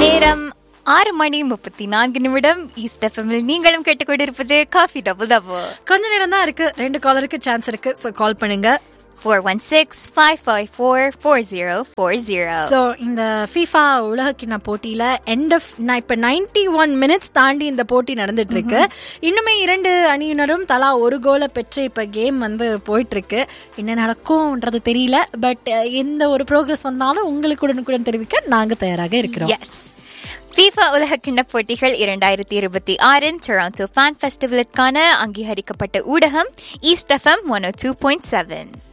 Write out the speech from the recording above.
நேரம் ஆறு மணி முப்பத்தி நான்கு நிமிடம் ஈஸ்ட் எஃப்எம்மில் நீங்களும் கேட்டுக்கொண்டிருப்பது காஃபி டபுள் டபுள் கொஞ்ச நேரம் தான் இருக்கு ரெண்டு காலருக்கு சான்ஸ் இருக்கு ஸோ கால் பண்ணுங்க four one six five five four four zero four zero so இந்த ஃபீஃபா உலகக்கிண்ண போட்டியில எண்ட் ஆஃப் இப்போ நைன்டி ஒன் மினிட்ஸ் தாண்டி இந்த போட்டி நடந்துட்டு இருக்கு இன்னுமே இரண்டு அணியினரும் தலா ஒரு கோலை பெற்று இப்போ கேம் வந்து போயிட்டு இருக்கு என்ன நடக்கும்ன்றது தெரியல பட் எந்த ஒரு ப்ரோக்ரஸ் வந்தாலும் உங்களுக்கு உடனுக்குடன் தெரிவிக்க நாங்க தயாராக இருக்கிறோம் எஸ் FIFA உலக கிண்ண போட்டிகள் இரண்டாயிரத்தி இருபத்தி ஆறின் டொராண்டோ ஃபேன் ஃபெஸ்டிவலுக்கான அங்கீகரிக்கப்பட்ட ஊடகம் east FM one two point seven